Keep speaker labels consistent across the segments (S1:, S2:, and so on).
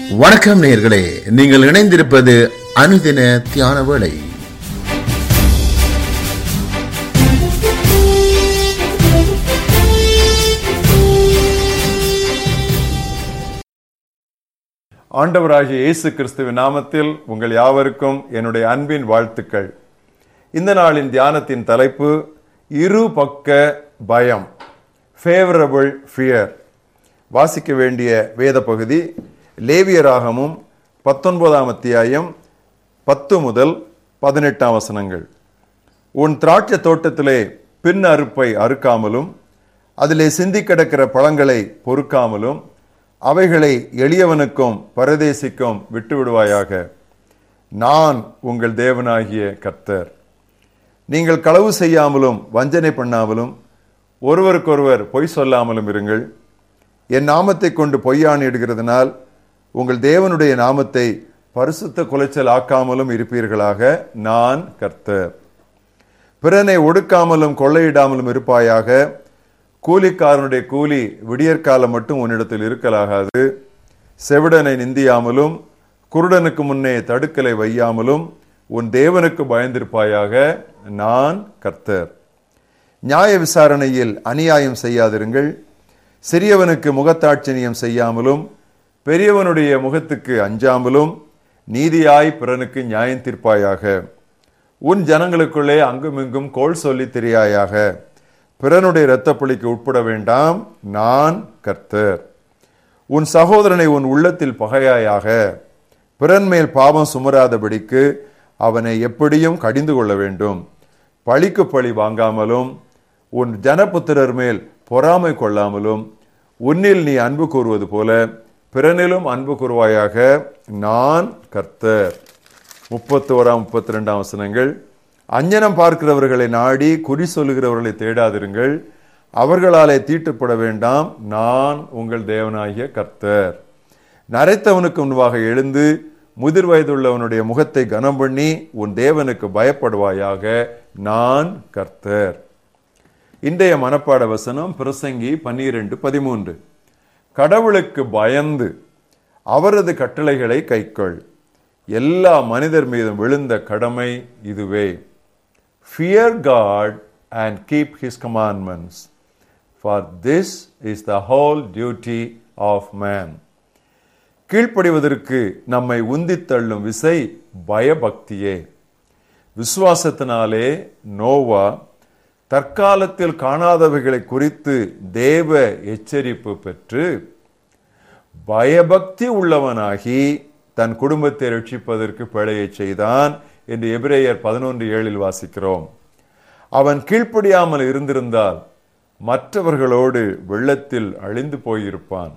S1: வணக்கம் நேயர்களே நீங்கள் இணைந்திருப்பது அனுதின தியான வேளை
S2: ஆண்டவராகிய இயேசு கிறிஸ்துவின் நாமத்தில் உங்கள் யாவருக்கும் என்னுடைய அன்பின் வாழ்த்துக்கள் இந்த நாளின் தியானத்தின் தலைப்பு இரு பக்க பயம் ஃபேவரபிள் ஃபியர் வாசிக்க வேண்டிய வேத பகுதி லேவியராகமும் பத்தொன்பதாம் அத்தியாயம் பத்து முதல் பதினெட்டாம் வசனங்கள் உன் திராட்சை தோட்டத்திலே பின் அறுப்பை அறுக்காமலும் அதிலே சிந்தி கிடக்கிற பழங்களை பொறுக்காமலும் அவைகளை எளியவனுக்கும் பரதேசிக்கும் விட்டு விடுவாயாக நான் உங்கள் தேவனாகிய கர்த்தர் நீங்கள் களவு செய்யாமலும் வஞ்சனை பண்ணாமலும் ஒருவருக்கொருவர் பொய் சொல்லாமலும் இருங்கள் என் நாமத்தை கொண்டு பொய்யானிடுகிறதுனால் உங்கள் தேவனுடைய நாமத்தை பரிசுத்த குலைச்சல் ஆக்காமலும் இருப்பீர்களாக நான் கர்த்தர் பிறனை ஒடுக்காமலும் கொள்ளையிடாமலும் இருப்பாயாக கூலிக்காரனுடைய கூலி விடியற்காலம் மட்டும் உன்னிடத்தில் இருக்கலாகாது செவிடனை நிந்தியாமலும் குருடனுக்கு முன்னே தடுக்கலை வையாமலும் உன் தேவனுக்கு பயந்திருப்பாயாக நான் கர்த்தர் நியாய விசாரணையில் அநியாயம் செய்யாதிருங்கள் சிறியவனுக்கு முகத்தாட்சணியம் செய்யாமலும் பெரியவனுடைய முகத்துக்கு அஞ்சாமலும் நீதியாய் பிறனுக்கு நியாயம் தீர்ப்பாயாக உன் ஜனங்களுக்குள்ளே அங்குமிங்கும் கோல் சொல்லி தெரியாயாக பிறனுடைய இரத்தப்பழிக்கு உட்பட வேண்டாம் நான் கர்த்தர் உன் சகோதரனை உன் உள்ளத்தில் பகையாயாக பிறன் மேல் பாவம் சுமராதபடிக்கு அவனை எப்படியும் கடிந்து கொள்ள வேண்டும் பழிக்கு பழி வாங்காமலும் உன் ஜனபுத்திரர் மேல் பொறாமை கொள்ளாமலும் உன்னில் நீ அன்பு கூறுவது போல பிறனிலும் அன்பு கூறுவாயாக நான் கர்த்தர் முப்பத்தி ஓராம் முப்பத்தி ரெண்டாம் வசனங்கள் அஞ்சனம் பார்க்கிறவர்களை நாடி குறி சொல்லுகிறவர்களை தேடாதிருங்கள் அவர்களாலே தீட்டுப்பட வேண்டாம் நான் உங்கள் தேவனாகிய கர்த்தர் நரைத்தவனுக்கு முன்பாக எழுந்து முதிர் வயதுள்ளவனுடைய முகத்தை கனம் பண்ணி உன் தேவனுக்கு பயப்படுவாயாக நான் கர்த்தர் இன்றைய மனப்பாட வசனம் பிரசங்கி பன்னிரண்டு பதிமூன்று கடவுளுக்கு பயந்து அவரது கட்டளைகளை கைக்கொள் எல்லா மனிதர் மீதும் விழுந்த கடமை இதுவே fear God and keep his commandments for this is the whole duty of man கீழ்ப்படிவதற்கு நம்மை உந்தித் தள்ளும் விசை பயபக்தியே விசுவாசத்தினாலே நோவா தற்காலத்தில் காணாதவைகளை குறித்து தேவ எச்சரிப்பு பெற்று பயபக்தி உள்ளவனாகி தன் குடும்பத்தை ரட்சிப்பதற்கு பிழையை செய்தான் என்று எபிரேயர் பதினொன்று ஏழில் வாசிக்கிறோம் அவன் கீழ்ப்படியாமல் இருந்திருந்தால் மற்றவர்களோடு வெள்ளத்தில் அழிந்து போயிருப்பான்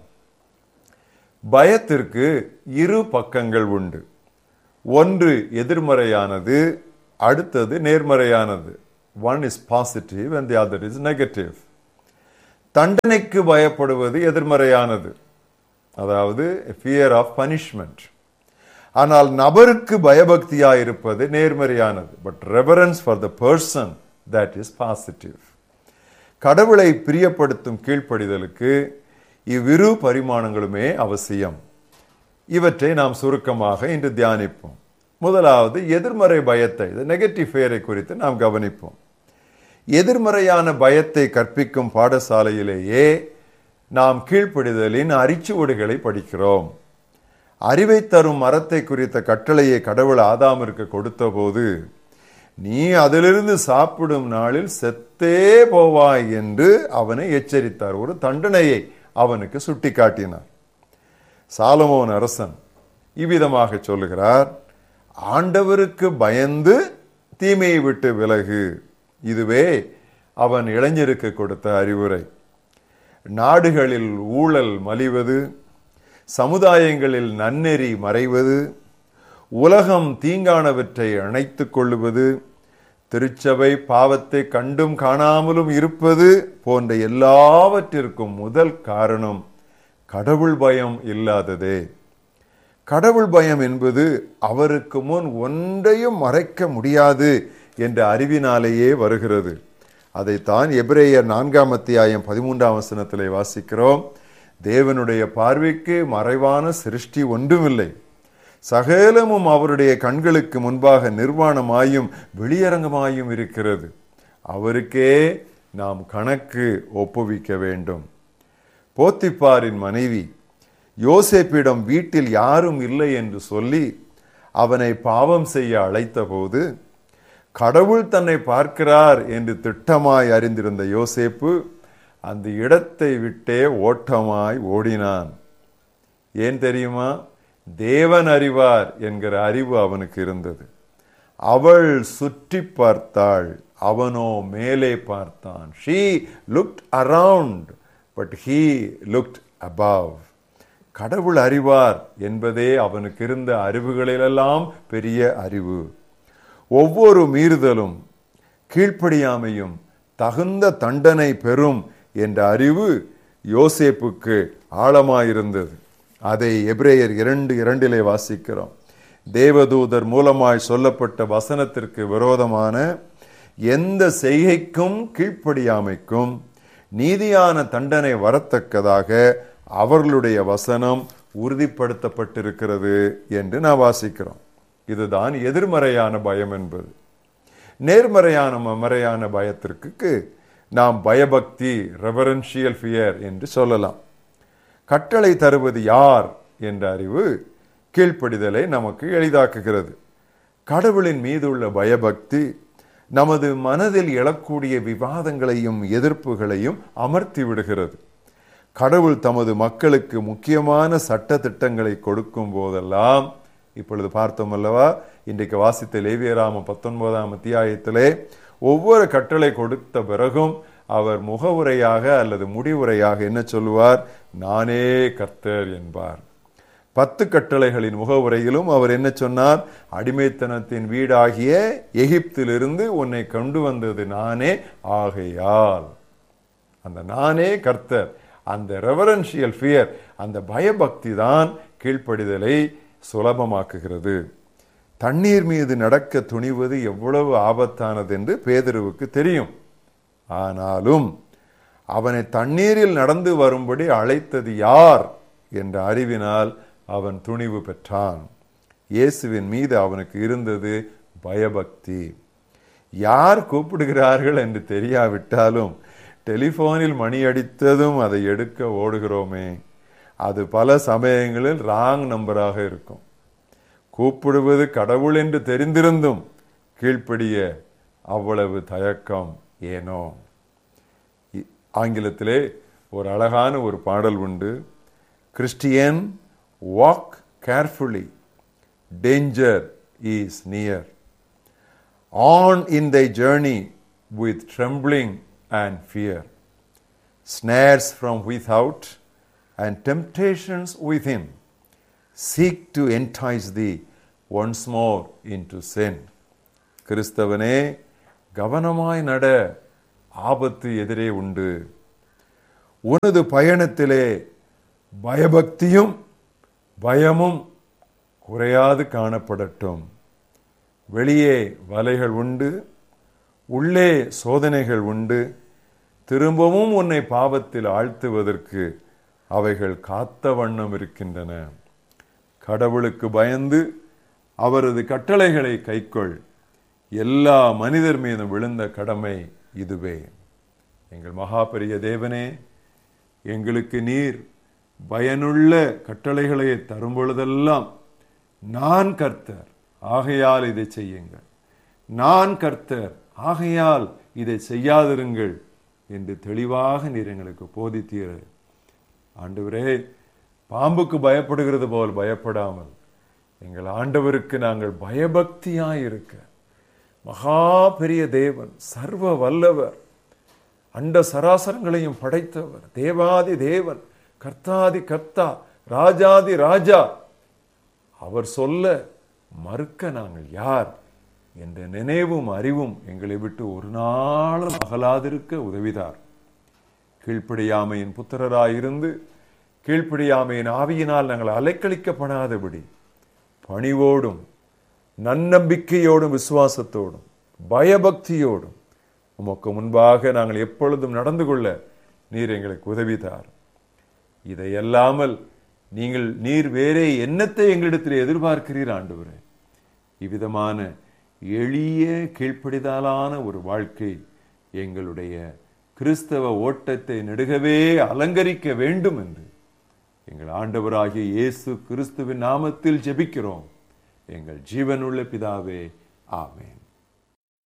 S2: பயத்திற்கு இரு பக்கங்கள் உண்டு ஒன்று எதிர்மறையானது அடுத்தது நேர்மறையானது one is positive and the other is negative தண்டனைக்கு பயப்படுவது எதிர்மறையானது அதாவது ஃபியர் ஆஃப் பனிஷ்மெண்ட் ஆனால் நபருக்கு பயபக்தியா இருப்பது நேர்மறையானது but reverence for the person that is positive கடவுளை பிரியப்படுத்தும் கீழ்ப்படிதலுக்கு இவ்விரு பரிமாணங்களுமே அவசியம் இவற்றை நாம் சுருக்கமாக இன்று தியானிப்போம் முதலாவது எதிர்மறை பயத்தை நெகட்டிவ் ஃபேரை குறித்து நாம் கவனிப்போம் எதிர்மறையான பயத்தை கற்பிக்கும் பாடசாலையிலேயே நாம் கீழ்ப்படிதலின் அரிச்சுவடுகளை படிக்கிறோம் அறிவை தரும் மரத்தை குறித்த கட்டளையை கடவுள் ஆதாமிற்கு கொடுத்த போது நீ அதிலிருந்து சாப்பிடும் நாளில் செத்தே போவாய் என்று அவனை எச்சரித்தார் ஒரு தண்டனையை அவனுக்கு சுட்டிக்காட்டினார் சாலமோன் அரசன் இவ்விதமாக சொல்லுகிறார் ஆண்டவருக்கு பயந்து தீமையை விட்டு விலகு இதுவே அவன் இளைஞருக்கு கொடுத்த அறிவுரை நாடுகளில் ஊழல் மலிவது சமுதாயங்களில் நன்னெறி மறைவது உலகம் தீங்கானவற்றை அணைத்துக் கொள்ளுவது திருச்சபை பாவத்தை கண்டும் காணாமலும் இருப்பது போன்ற எல்லாவற்றிற்கும் முதல் காரணம் கடவுள் பயம் இல்லாததே கடவுள் பயம் என்பது அவருக்கு முன் ஒன்றையும் மறைக்க முடியாது என்ற அறிவினாலேயே வருகிறது அதைத்தான் எபிரேயர் நான்காம் அத்தியாயம் பதிமூன்றாம் வசனத்திலே வாசிக்கிறோம் தேவனுடைய பார்வைக்கு மறைவான சிருஷ்டி ஒன்றுமில்லை சகலமும் அவருடைய கண்களுக்கு முன்பாக நிர்வாணமாயும் வெளியரங்கமாயும் இருக்கிறது அவருக்கே நாம் கணக்கு ஒப்புவிக்க வேண்டும் போத்திப்பாரின் மனைவி யோசேப்பிடம் வீட்டில் யாரும் இல்லை என்று சொல்லி அவனை பாவம் செய்ய அழைத்தபோது கடவுள் தன்னை பார்க்கிறார் என்று திட்டமாய் அறிந்திருந்த யோசேப்பு அந்த இடத்தை விட்டே ஓட்டமாய் ஓடினான் ஏன் தெரியுமா தேவன் அறிவார் என்கிற அறிவு அவனுக்கு இருந்தது அவள் சுற்றி பார்த்தாள் அவனோ மேலே பார்த்தான் she looked around but he looked above கடவுள் அறிவார் என்பதே அவனுக்கு இருந்த அறிவுகளிலெல்லாம் பெரிய அறிவு ஒவ்வொரு மீறுதலும் கீழ்ப்படியாமையும் தகுந்த தண்டனை பெறும் என்ற அறிவு யோசேப்புக்கு ஆழமாயிருந்தது அதை எபிரேயர் இரண்டு இரண்டிலே வாசிக்கிறோம் தேவதூதர் மூலமாய் சொல்லப்பட்ட வசனத்திற்கு விரோதமான எந்த செய்கைக்கும் கீழ்ப்படியாமைக்கும் நீதியான தண்டனை வரத்தக்கதாக அவர்களுடைய வசனம் உறுதிப்படுத்தப்பட்டிருக்கிறது என்று நான் வாசிக்கிறோம் இதுதான் எதிர்மறையான பயம் என்பது நேர்மறையான மறையான பயத்திற்கு நாம் பயபக்தி ரெவரன்ஷியல் ஃபியர் என்று சொல்லலாம் கட்டளை தருவது யார் என்ற அறிவு கீழ்ப்படிதலை நமக்கு எளிதாக்குகிறது கடவுளின் மீது உள்ள பயபக்தி நமது மனதில் எழக்கூடிய விவாதங்களையும் எதிர்ப்புகளையும் அமர்த்தி விடுகிறது கடவுள் தமது மக்களுக்கு முக்கியமான சட்ட திட்டங்களை கொடுக்கும் போதெல்லாம் இப்பொழுது பார்த்தோம் அல்லவா இன்றைக்கு வாசித்த லேவியராம பத்தொன்பதாம் அத்தியாயத்திலே ஒவ்வொரு கட்டளை கொடுத்த பிறகும் அவர் முகவுரையாக அல்லது முடிவுரையாக என்ன சொல்லுவார் நானே கர்த்தர் என்பார் பத்து கட்டளைகளின் முகவுரையிலும் அவர் என்ன சொன்னார் அடிமைத்தனத்தின் வீடாகிய எகிப்திலிருந்து உன்னை கொண்டு வந்தது நானே ஆகையால் அந்த நானே கர்த்தர் அந்த ரெவரன்ஷியல் ஃபியர் அந்த பயபக்தி தான் கீழ்ப்படிதலை சுலபமாக்குகிறது தண்ணீர் மீது நடக்க துணிவது எவ்வளவு ஆபத்தானது என்று பேதருவுக்கு தெரியும் ஆனாலும் அவனை தண்ணீரில் நடந்து வரும்படி அழைத்தது யார் என்ற அறிவினால் அவன் துணிவு பெற்றான் இயேசுவின் மீது அவனுக்கு இருந்தது பயபக்தி யார் கூப்பிடுகிறார்கள் என்று தெரியாவிட்டாலும் டெலிபோனில் மணி அடித்ததும் அதை எடுக்க ஓடுகிறோமே அது பல சமயங்களில் ராங் நம்பராக இருக்கும் கூப்பிடுவது கடவுள் என்று தெரிந்திருந்தும் கீழ்ப்படிய அவ்வளவு தயக்கம் ஏனோ ஆங்கிலத்திலே ஒரு அழகான ஒரு பாடல் உண்டு Christian walk carefully danger is near on in thy journey with trembling and fear snares from without and temptations within seek to entice thee once more into sin. கிறிஸ்தவனே கவனமாய் நட ஆபத்து எதிரே உண்டு உனது பயணத்திலே பயபக்தியும் பயமும் குறையாது காணப்படட்டும் வெளியே வலைகள் உண்டு உள்ளே சோதனைகள் உண்டு திரும்பவும் உன்னை பாவத்தில் ஆழ்த்துவதற்கு அவைகள் காத்த வண்ணம் இருக்கின்றன கடவுளுக்கு பயந்து அவரது கட்டளைகளை கைக்கொள் எல்லா மனிதர் மீதும் விழுந்த கடமை இதுவே எங்கள் மகாபரிய தேவனே எங்களுக்கு நீர் பயனுள்ள கட்டளைகளை தரும் பொழுதெல்லாம் நான் கர்த்தர் ஆகையால் இதை செய்யுங்கள் நான் கர்த்தர் ஆகையால் இதை செய்யாதிருங்கள் என்று தெளிவாக நீர் எங்களுக்கு போதித்தீர் ஆண்டவரே பாம்புக்கு பயப்படுகிறது போல் பயப்படாமல் எங்கள் ஆண்டவருக்கு நாங்கள் பயபக்தியாய் இருக்க மகா பெரிய தேவன் சர்வ வல்லவர் அண்ட சராசரங்களையும் படைத்தவர் தேவாதி தேவன் கர்த்தாதி கர்த்தா ராஜாதி ராஜா அவர் சொல்ல மறுக்க நாங்கள் யார் என்ற நினைவும் அறிவும் எங்களை விட்டு ஒரு நாளும் அகலாதிருக்க உதவிதார் கீழ்ப்படியாமையின் புத்திரராயிருந்து கீழ்ப்படியாமையின் ஆவியினால் நாங்கள் அலைக்கழிக்கப்படாதபடி பணிவோடும் நன்னம்பிக்கையோடும் விசுவாசத்தோடும் பயபக்தியோடும் உமக்கு முன்பாக நாங்கள் எப்பொழுதும் நடந்து கொள்ள நீர் எங்களுக்கு உதவிதார் இதையல்லாமல் நீங்கள் நீர் வேறே என்னத்தை எங்களிடத்தில் எதிர்பார்க்கிறீர் ஆண்டவரே இவ்விதமான எளிய கீழ்ப்படிதலான ஒரு வாழ்க்கை எங்களுடைய கிறிஸ்தவ ஓட்டத்தை நெடுகவே அலங்கரிக்க வேண்டும் என்று எங்கள் ஆண்டவராகிய இயேசு கிறிஸ்துவின் நாமத்தில் ஜெபிக்கிறோம் எங்கள் ஜீவனுள்ள பிதாவே ஆமென்